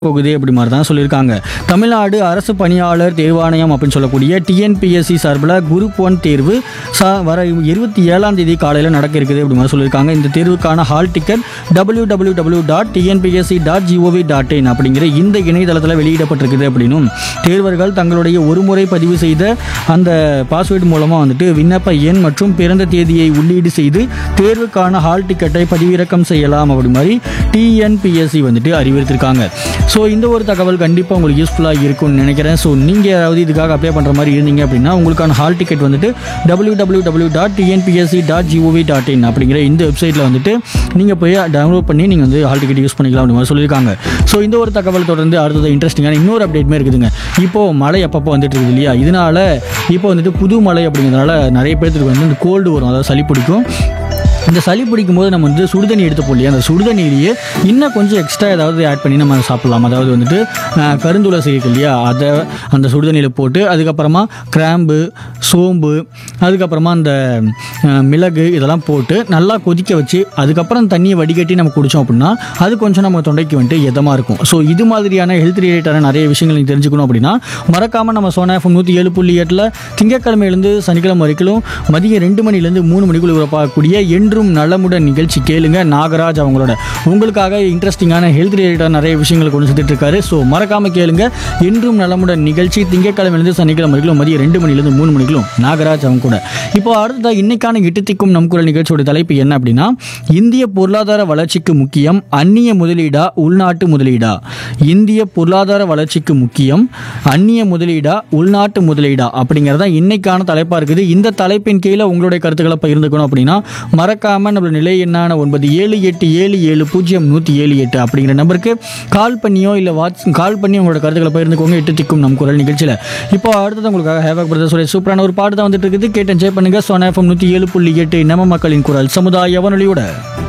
போகுது அப்படி மாதிரி தான் சொல்லியிருக்காங்க தமிழ்நாடு அரசு பணியாளர் தேர்வாணையம் அப்படின்னு சொல்லக்கூடிய டிஎன்பிஎஸ்சி சார்பில் குரூப் ஒன் தேர்வு சா வர இருபத்தி ஏழாம் தேதி காலையில் நடக்க இருக்குது அப்படி மாதிரி சொல்லியிருக்காங்க இந்த தேர்வுக்கான hall ticket W W W dot TNPSC dot GOV dot in அப்படிங்கிற இந்த இணையதளத்தில் வெளியிடப்பட்டிருக்குது அப்படின்னும் தேர்வர்கள் தங்களுடைய ஒரு முறை பதிவு செய்த அந்த பாஸ்வேர்டு மூலமாக வந்துட்டு விண்ணப்ப எண் மற்றும் பிறந்த தேதியை உள்ளீடு செய்து தேர்வுக்கான ஹால் டிக்கெட்டை பதிவிறக்கம் செய்யலாம் அப்படி மாதிரி டிஎன்பிஎஸ்சி வந்துட்டு அறிவித்திருக்காங்க ஸோ இந்த ஒரு தகவல் கண்டிப்பாக உங்களுக்கு யூஸ்ஃபுல்லாக இருக்கும்னு நினைக்கிறேன் ஸோ நீங்கள் யாராவது இதுக்காக அப்ளை பண்ணுற மாதிரி இருந்தீங்க அப்படின்னா உங்களுக்கான ஹால் டிக்கெட் வந்துட்டு W W W dot TNPSC dot GOV dot in அப்படிங்கிற இந்த வெப்சைட்டில் வந்துட்டு நீங்கள் போய் டவுன்லோட் பண்ணி நீங்கள் வந்து ஹால் டிக்கெட் யூஸ் பண்ணிக்கலாம் அப்படி மாதிரி சொல்லியிருக்காங்க ஸோ இந்த ஒரு தகவல் தொடர்ந்து அடுத்தது இன்ட்ரெஸ்டிங்கான இன்னொரு அப்டேட்மே இருக்குதுங்க இப்போது மழை அப்பப்போ வந்துட்டு இருக்குது இல்லையா இதனால இப்போ வந்துட்டு புது மழை அப்படிங்கிறதுனால நிறைய பேர்த்துக்கு வந்து இந்த கோல்டு வரும் அதாவது சளி பிடிக்கும் இந்த சளி பிடிக்கும் போது நம்ம வந்து சுடுதண்ணி எடுத்துப்போம் இல்லையா அந்த சுடுதண்ணிலேயே இன்னும் கொஞ்சம் எக்ஸ்ட்ரா ஏதாவது ஆட் பண்ணி நம்ம சாப்பிடலாம் அதாவது வந்துட்டு அஹ், கருந்துளசி இருக்கு இல்லையா அதை அந்த சுடுதண்ணியில் போட்டு அதுக்கப்புறமா கிராம்பு சோம்பு அதுக்கப்புறமா அந்த அஹ், மிளகு இதெல்லாம் போட்டு நல்லா கொதிக்க வச்சு அதுக்கப்புறம் தண்ணியை வடிகட்டி நம்ம குடித்தோம் அப்படின்னா அது கொஞ்சம் நம்ம தொண்டைக்கு வந்துட்டு இதமாக இருக்கும் ஸோ இது மாதிரியான ஹெல்த் ரிலேட்டடான நிறைய விஷயங்கள் நீங்கள் தெரிஞ்சுக்கணும் அப்படின்னா மறக்காமல் நம்ம சோனா எஃப்எம் நூற்றி ஏழு புள்ளி எட்டில் திங்கட்கிழமையிலேருந்து சனிக்கிழமை வரைக்கும் மதியம் ரெண்டு மணிலேருந்து மூணு மணிக்குள்ள பார்க்கக்கூடிய என்றும் நலமுடன் நிகழ்ச்சி கேளுங்க நாகராஜ் அவங்களோட உங்களுக்காக இன்ட்ரெஸ்டிங்கான ஹெல்த் ரிலேட்டடாக நிறைய விஷயங்களை கொண்டு சேர்த்துட்டு இருக்காரு ஸோ மறக்காமல் கேளுங்க என்றும் நலமுடன் நிகழ்ச்சி திங்கட்கிழமையிலேருந்து சனிக்கிழமை வரைக்கும் மதியம் ரெண்டு மணிலேருந்து மூணு மணிக்கும் நாகராஜ் அவங்க கூட இப்போ அடுத்ததாக இன்னைக்கான எட்டுத்திக்கும் நம் குரல் நிகழ்ச்சியோட தலைப்பு என்ன அப்படின்னா இந்திய பொருளாதார வளர்ச்சிக்கு முக்கியம் அந்நிய முதலீடா உள்நாட்டு முதலீடா இந்திய பொருளாதார வளர்ச்சிக்கு முக்கியம் அந்நிய முதலீடா உள்நாட்டு முதலீடா அப்படிங்கிறதா இன்னைக்கான தலைப்பாக இருக்குது இந்த தலைப்பின் கீழே உங்களுடைய கருத்துக்களை பகிர்ந்துக்கணும் அப்படின்னா மறக்காம நம்மளோட நிலை எண்ணான ஒன்பது ஏழு எட்டு ஏழு ஏழு பூஜ்ஜியம் நூற்றி ஏழு எட்டு அப்படிங்கிற நம்பருக்கு கால் பண்ணியோ இல்லை வாட்ஸ் கால் பண்ணி உங்களோட கருத்துக்களை பகிர்ந்துக்கோங்க எட்டு திக்கும் நம் குரல் நிகழ்ச்சியில் இப்போ அடுத்தது உங்களுக்காக ஹேவாக் பிரதர்ஸ் சூப்பரான ஒரு பாட்டு தான் வந்துட்டு இருக்குது கேட்டு என்ஜாய் பண்ணுங்க சோனா எஃப்எம் நூற்றி ஏழு புள்ளி எட்டு நம்ம மக்களின் குரல் சமுதாய வானொலியோட